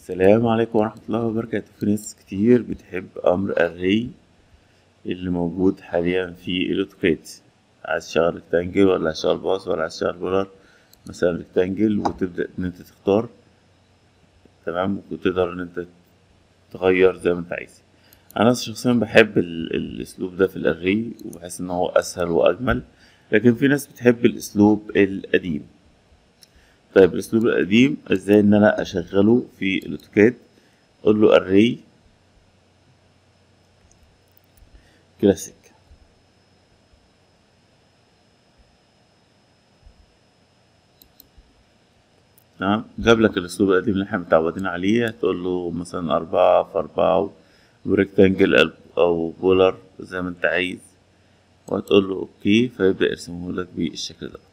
السلام عليكم ورحمة الله وبركاته في ناس كتير بتحب أمر الري اللي موجود حاليا في الأوتوكاد عايز تشغل ريكتانجل ولا عايز تشغل باص ولا عايز تشغل بولر مثلا ريكتانجل وتبدأ إن أنت تختار تمام وتقدر إن أنت تغير زي ما أنت عايز أنا شخصيا بحب ال- الأسلوب ده في الأري وبحس إن هو أسهل وأجمل لكن في ناس بتحب الأسلوب القديم طيب الأسلوب القديم إزاي إن أنا أشغله في الأوتوكاد أقول له array كلاسيك تمام جاب لك الأسلوب القديم اللي احنا متعودين عليه هتقول له مثلا أربعة في أربعة وريكتانجل أو بولر زي ما أنت عايز وهتقول له أوكي فيبدأ يرسمه لك بالشكل ده